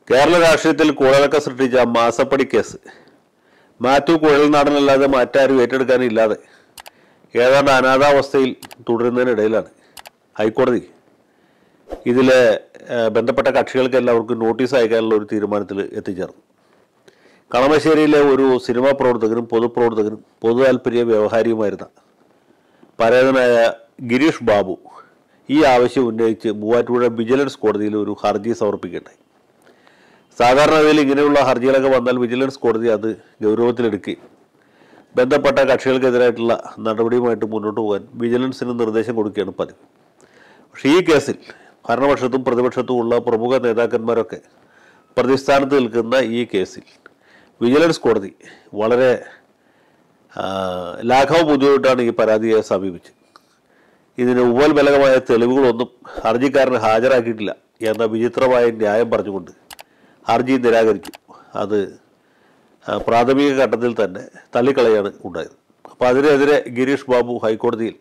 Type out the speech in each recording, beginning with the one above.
കേരള രാഷ്ട്രീയത്തിൽ കുഴലൊക്കെ സൃഷ്ടിച്ച മാസപ്പടി കേസ് മാത്യു കുഴൽനാടനല്ലാതെ മറ്റാരും ഏറ്റെടുക്കാനില്ലാതെ ഏതാണ്ട് അനാഥാവസ്ഥയിൽ തുടരുന്നതിനിടയിലാണ് ഹൈക്കോടതി ഇതിലെ ഏഹ്, ബന്ധപ്പെട്ട കക്ഷികൾക്ക് എല്ലാവർക്കും നോട്ടീസ് അയക്കാനുള്ള ഒരു തീരുമാനത്തിൽ എത്തിച്ചേർന്നു കളമശ്ശേരിയിലെ ഒരു സിനിമാ പ്രവർത്തകനും പൊതുപ്രവർത്തകനും പൊതു താല്പര്യ വ്യവഹാരിയുമായിരുന്ന പരേതനായ ഗിരീഷ് ബാബു ഈ ആവശ്യം ഉന്നയിച്ച് മൂവാറ്റുപുഴ വിജിലൻസ് കോടതിയിൽ ഒരു ഹർജി സമർപ്പിക്കുകയുണ്ടായി സാധാരണഗതിയിൽ ഇങ്ങനെയുള്ള ഹർജികളൊക്കെ വന്നാൽ വിജിലൻസ് കോടതി അത് ഗൗരവത്തിലെടുക്കുകയും ബന്ധപ്പെട്ട കക്ഷികൾക്കെതിരായിട്ടുള്ള നടപടിയുമായിട്ട് മുന്നോട്ട് പോകാൻ വിജിലൻസിന് നിർദ്ദേശം കൊടുക്കുകയാണ് പതിവ് പക്ഷേ ഈ കേസിൽ ഭരണപക്ഷത്തും പ്രതിപക്ഷത്തും ഉള്ള പ്രമുഖ നേതാക്കന്മാരൊക്കെ പ്രതിസ്ഥാനത്ത് നിൽക്കുന്ന ഈ കേസിൽ വിജിലൻസ് കോടതി വളരെ ആ, ലാഘവ ബുദ്ധിമുട്ടാണ് ഈ പരാതിയെ സമീപിച്ചത് ഇതിന് ഉപോത്ബലകമായ തെളിവുകളൊന്നും ഹർജിക്കാരന് ഹാജരാക്കിയിട്ടില്ല എന്ന വിചിത്രമായ ന്യായം പറഞ്ഞുകൊണ്ട് ഹർജി നിരാകരിച്ചു അത് ആ, പ്രാഥമിക ഘട്ടത്തിൽ തന്നെ തള്ളിക്കളയാണ് ഉണ്ടായത് അപ്പോൾ അതിനെതിരെ ഗിരീഷ് ബാബു ഹൈക്കോടതിയിൽ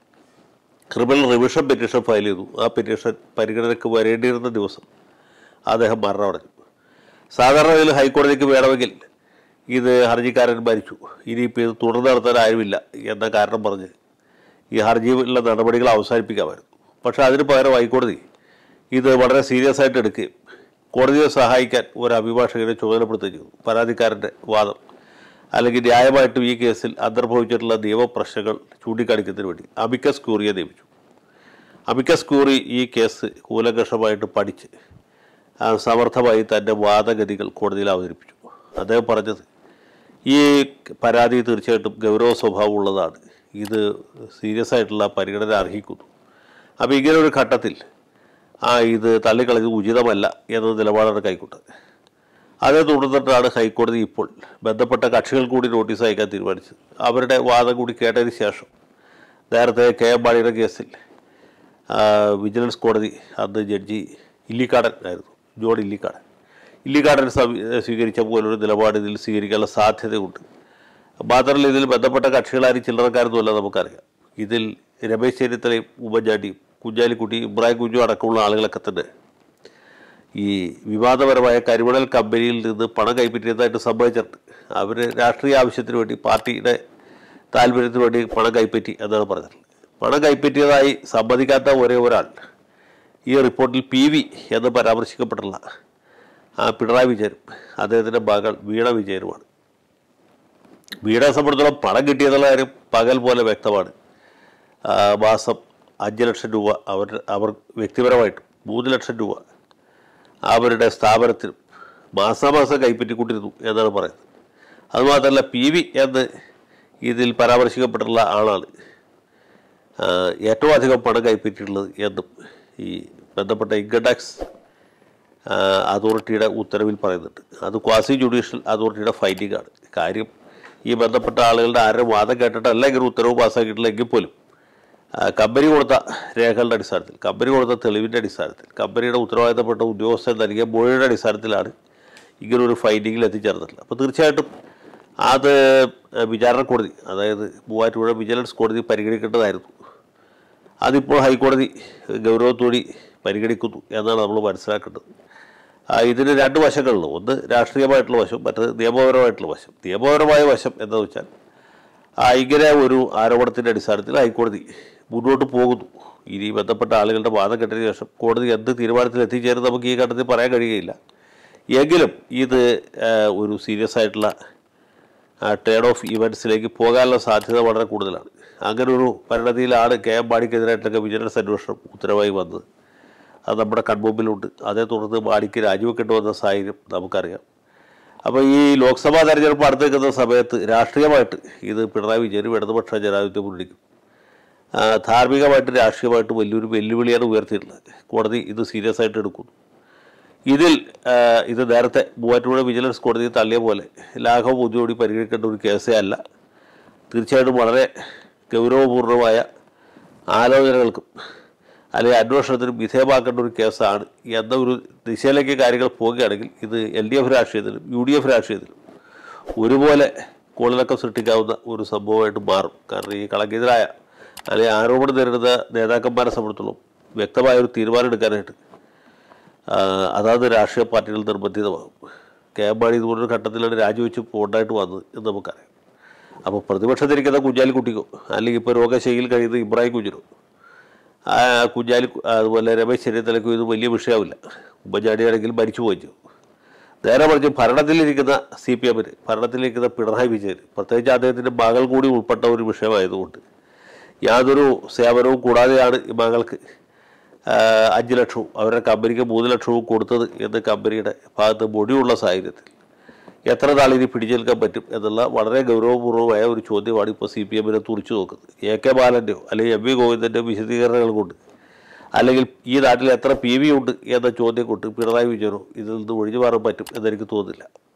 ക്രിമിനൽ റിവിഷൻ പെറ്റീഷൻ ഫയൽ ചെയ്തു ആ പെറ്റീഷൻ പരിഗണനയ്ക്ക് വരേണ്ടിയിരുന്ന ദിവസം അദ്ദേഹം മരണമടഞ്ഞു സാധാരണ ഇതിൽ ഹൈക്കോടതിക്ക് വേണമെങ്കിൽ ഇത് ഹർജിക്കാരൻ മരിച്ചു ഇനിയിപ്പോൾ ഇത് തുടർന്ന് നടത്താൻ ആരുമില്ല എന്ന കാരണം പറഞ്ഞ് ഈ ഹർജിയിലുള്ള നടപടികൾ അവസാനിപ്പിക്കാമായിരുന്നു പക്ഷേ അതിന് പകരം ഹൈക്കോടതി ഇത് വളരെ സീരിയസ് ആയിട്ട് എടുക്കുകയും കോടതിയെ സഹായിക്കാൻ ഒരു അഭിഭാഷകനെ ചുമതലപ്പെടുത്തുകയും ചെയ്തു പരാതിക്കാരൻ്റെ വാദം അല്ലെങ്കിൽ ന്യായമായിട്ടും ഈ കേസിൽ അന്തർഭവിച്ചിട്ടുള്ള നിയമപ്രശ്നങ്ങൾ ചൂണ്ടിക്കാണിക്കുന്നതിന് വേണ്ടി അമിക്കസ് ക്യൂറിയെ നിയമിച്ചു അമിക്കസ് ക്യൂറി ഈ കേസ് കൂലങ്കഷമായിട്ട് പഠിച്ച് ആ, സമർത്ഥമായി തൻ്റെ വാദഗതികൾ കോടതിയിൽ അവതരിപ്പിച്ചു അദ്ദേഹം പറഞ്ഞത് ഈ പരാതി തീർച്ചയായിട്ടും ഗൗരവ സ്വഭാവമുള്ളതാണ് ഇത് സീരിയസ് ആയിട്ടുള്ള പരിഗണന അർഹിക്കുന്നു അപ്പോൾ ഇങ്ങനെ ഒരു ഘട്ടത്തിൽ ആ ഇത് തള്ളിക്കളഞ്ഞത് ഉചിതമല്ല എന്ന നിലപാടാണ് കൈക്കൊണ്ടത് അതേ തുടർന്നിട്ടാണ് ഹൈക്കോടതി ഇപ്പോൾ ബന്ധപ്പെട്ട കക്ഷികൾ കൂടി നോട്ടീസ് അയക്കാൻ തീരുമാനിച്ചത് അവരുടെ വാദം കൂടി കേട്ടതിന് ശേഷം നേരത്തെ കെ എം മാണിയുടെ കേസിൽ ആ, വിജിലൻസ് കോടതി അന്ന് ജഡ്ജി ഇല്ലിക്കാടൻ ആയിരുന്നു ജോൺ ഇല്ലിക്കാടൻ ഇല്ലിക്കാടൻ സമീ- സ്വീകരിച്ച പോലൊരു നിലപാട് ഇതിൽ സ്വീകരിക്കാനുള്ള സാധ്യതയുണ്ട് മാത്രമല്ല ഇതിൽ ബന്ധപ്പെട്ട കക്ഷികളാരും ചില്ലറക്കാരൊന്നുമല്ല നമുക്കറിയാം ഇതിൽ രമേശ് ചെന്നിത്തലയും ഉമ്മൻചാണ്ടിയും കുഞ്ഞാലിക്കുട്ടി ഇബ്രാഹിം കുഞ്ഞു അടക്കമുള്ള ആളുകളൊക്കെ തന്നെ ഈ വിവാദപരമായ കരിമണൽ കമ്പനിയിൽ നിന്ന് പണം കൈപ്പറ്റിയതായിട്ട് സംഭവിച്ചിട്ടുണ്ട് അവർ രാഷ്ട്രീയ ആവശ്യത്തിന് വേണ്ടി പാർട്ടിയുടെ താല്പര്യത്തിന് വേണ്ടി പണം കൈപ്പറ്റി എന്നാണ് പറഞ്ഞത് പണം കൈപ്പറ്റിയതായി സമ്മതിക്കാത്ത ഒരേ ഒരാൾ ഈ റിപ്പോർട്ടിൽ പി വി എന്ന് പരാമർശിക്കപ്പെട്ടുള്ള ആ പിണറായി വിജയനും അദ്ദേഹത്തിൻ്റെ മകൾ വീണ വിജയനുമാണ് വീണയെ സംബന്ധിച്ചിടത്തോളം പണം കിട്ടിയെന്നുള്ള കാര്യം പകൽ പോലെ വ്യക്തമാണ് ആ, മാസം അഞ്ച് ലക്ഷം രൂപ അവർ അവർ വ്യക്തിപരമായിട്ട് മൂന്ന് ലക്ഷം രൂപ അവരുടെ സ്ഥാപനത്തിനും മാസാമാസം കൈപ്പറ്റിക്കൊണ്ടിരുന്നു എന്നാണ് പറയുന്നത് അതുമാത്രമല്ല പി വി എന്ന് ഇതിൽ പരാമർശിക്കപ്പെട്ടിട്ടുള്ള ആളാണ് ആ, ഏറ്റവും അധികം പണം കൈപ്പറ്റിയിട്ടുള്ളത് എന്നും ഈ ബന്ധപ്പെട്ട ഇൻകം ടാക്സ് ആ, അതോറിറ്റിയുടെ ഉത്തരവിൽ പറയുന്നുണ്ട് അത് ക്വാസി ജുഡീഷ്യൽ അതോറിറ്റിയുടെ ഫൈൻഡിംഗ് ആണ് കാര്യം ഈ ബന്ധപ്പെട്ട ആളുകളുടെ ആരും വാദം കേട്ടിട്ടല്ല ഇങ്ങനെ ഉത്തരവ് പാസ്സാക്കിയിട്ടില്ല എങ്കിൽ പോലും ആ, കമ്പനി കൊടുത്ത രേഖകളുടെ അടിസ്ഥാനത്തിൽ കമ്പനി കൊടുത്ത തെളിവിൻ്റെ അടിസ്ഥാനത്തിൽ കമ്പനിയുടെ ഉത്തരവാദിത്തപ്പെട്ട ഉദ്യോഗസ്ഥൻ നൽകിയ മൊഴിയുടെ അടിസ്ഥാനത്തിലാണ് ഇങ്ങനൊരു ഫൈൻഡിങ്ങിൽ എത്തിച്ചേർന്നിട്ടുള്ളത് അപ്പോൾ തീർച്ചയായിട്ടും അത് വിചാരണ കോടതി അതായത് മൂവാറ്റുപുഴ വിജിലൻസ് കോടതി പരിഗണിക്കേണ്ടതായിരുന്നു അതിപ്പോൾ ഹൈക്കോടതി ഗൗരവത്തോടി പരിഗണിക്കുന്നു എന്നാണ് നമ്മൾ മനസ്സിലാക്കേണ്ടത് ആ, ഇതിന് രണ്ട് വശങ്ങളുള്ളൂ ഒന്ന് രാഷ്ട്രീയമായിട്ടുള്ള വശം മറ്റത് നിയമപരമായിട്ടുള്ള വശം നിയമപരമായ വശം എന്താണെന്ന് വെച്ചാൽ ആ, ഇങ്ങനെ ഒരു ആരോപണത്തിൻ്റെ അടിസ്ഥാനത്തിൽ ഹൈക്കോടതി മുന്നോട്ട് പോകുന്നു ഇനി ബന്ധപ്പെട്ട ആളുകളുടെ വാദം കേട്ടതിന് ശേഷം കോടതി എന്ത് തീരുമാനത്തിൽ എത്തിച്ചേരും നമുക്ക് ഈ ഘട്ടത്തിൽ പറയാൻ കഴിയുകയില്ല എങ്കിലും ഇത് ആ, ഒരു സീരിയസ് ആയിട്ടുള്ള ടേൺ ഓഫ് ഇവൻറ്റ്സിലേക്ക് പോകാനുള്ള സാധ്യത വളരെ കൂടുതലാണ് അങ്ങനെ ഒരു പരിണതിയിലാണ് കെ എം മാണിക്കെതിരായിട്ടൊക്കെ വിജിലൻസ് അന്വേഷണം ഉത്തരവായി വന്നത് അത് നമ്മുടെ കൺമുമ്പിലുണ്ട് അതേ തുടർന്ന് മാണിക്ക് രാജിവെക്കേണ്ടി വന്ന സാഹചര്യം നമുക്കറിയാം അപ്പോൾ ഈ ലോക്സഭാ തെരഞ്ഞെടുപ്പ് അടുത്ത് നിൽക്കുന്ന സമയത്ത് രാഷ്ട്രീയമായിട്ട് ഇത് പിണറായി വിജയനും ഇടതുപക്ഷ ജനാധിപത്യ മുന്നണിക്കും ആ, ധാർമ്മികമായിട്ട് രാഷ്ട്രീയമായിട്ട് വലിയൊരു വെല്ലുവിളിയാണ് ഉയർത്തിയിട്ടുള്ളത് കോടതി ഇത് സീരിയസ് ആയിട്ട് എടുക്കുന്നു ഇതിൽ ആ, ഇത് നേരത്തെ മൂവാറ്റുപുഴ വിജിലൻസ് കോടതി തള്ളിയ പോലെ ലാഘവ ബുദ്ധിയോടി പരിഗണിക്കേണ്ട ഒരു കേസേ അല്ല തീർച്ചയായിട്ടും വളരെ ഗൗരവപൂർണമായ ആലോചനകൾക്കും അല്ലെങ്കിൽ അന്വേഷണത്തിനും വിധേയമാക്കേണ്ട ഒരു കേസാണ് എന്ന ഒരു ദിശയിലേക്ക് കാര്യങ്ങൾ പോവുകയാണെങ്കിൽ ഇത് എൽ ഡി എഫ് രാഷ്ട്രീയത്തിലും യു ഡി എഫ് രാഷ്ട്രീയത്തിലും ഒരുപോലെ കോളിളക്കം സൃഷ്ടിക്കാവുന്ന ഒരു സംഭവമായിട്ട് മാറും കാരണം ഈ കളങ്കിതരായ അല്ലെങ്കിൽ ആരോപണം നേരിടുന്ന നേതാക്കന്മാരെ സംബന്ധിച്ചിടത്തോളം വ്യക്തമായ ഒരു തീരുമാനം എടുക്കാനായിട്ട് ആ, അതാത് രാഷ്ട്രീയ പാർട്ടികൾ നിർബന്ധിതമാകും കെ എം മാണി ഇതുപോലൊരു ഘട്ടത്തിലാണ് രാജിവെച്ച് പോകേണ്ടതായിട്ട് വന്നത് എന്ന് നമുക്കറിയാം അപ്പോൾ പ്രതിപക്ഷത്തിരിക്കുന്ന കുഞ്ഞാലിക്കുട്ടിക്കോ അല്ലെങ്കിൽ ഇപ്പോൾ രോഗശൈലിയിൽ കഴിയുന്ന ഇബ്രാഹിം കുഞ്ഞിനോ ആ കുഞ്ഞാലി അതുപോലെ രമേശ് ചെന്നിത്തലയ്ക്കും ഇത് വലിയ വിഷയമില്ല ഉമ്മൻചാണ്ടിയാണെങ്കിൽ മരിച്ചു പോയി ചെയ്തു. നേരെ മറിച്ച് ഭരണത്തിലിരിക്കുന്ന സി പി എമ്മിന് ഭരണത്തിലിരിക്കുന്ന പിണറായി വിജയൻ പ്രത്യേകിച്ച് അദ്ദേഹത്തിൻ്റെ മകൾ കൂടി ഉൾപ്പെട്ട ഒരു വിഷയമായതുകൊണ്ട് യാതൊരു സേവനവും കൂടാതെയാണ് ഈ മകൾക്ക് ആ, അഞ്ച് ലക്ഷവും അവരുടെ കമ്പനിക്ക് മൂന്ന് ലക്ഷവും കൊടുത്തത് എന്ന് കമ്പനിയുടെ ഭാഗത്ത് മൊഴിയുള്ള സാഹചര്യത്തിൽ എത്ര നാൾ ഇനി പിടിച്ചു നിൽക്കാൻ പറ്റും എന്നുള്ള വളരെ ഗൗരവപൂർവ്വമായ ഒരു ചോദ്യമാണ് ഇപ്പോൾ സി പി എമ്മിനെ തുറച്ചു നോക്കുന്നത് എ കെ ബാലൻ്റെയോ അല്ലെങ്കിൽ എം വി ഗോവിന്ദൻ്റെയോ വിശദീകരണങ്ങൾ കൊണ്ട് അല്ലെങ്കിൽ ഈ നാട്ടിൽ എത്ര പി വി ഉണ്ട് എന്ന ചോദ്യം കൊണ്ട് പിണറായി വിജയനോ ഇതിൽ നിന്ന് ഒഴിഞ്ഞു മാറാൻ പറ്റും എന്നെനിക്ക് തോന്നുന്നില്ല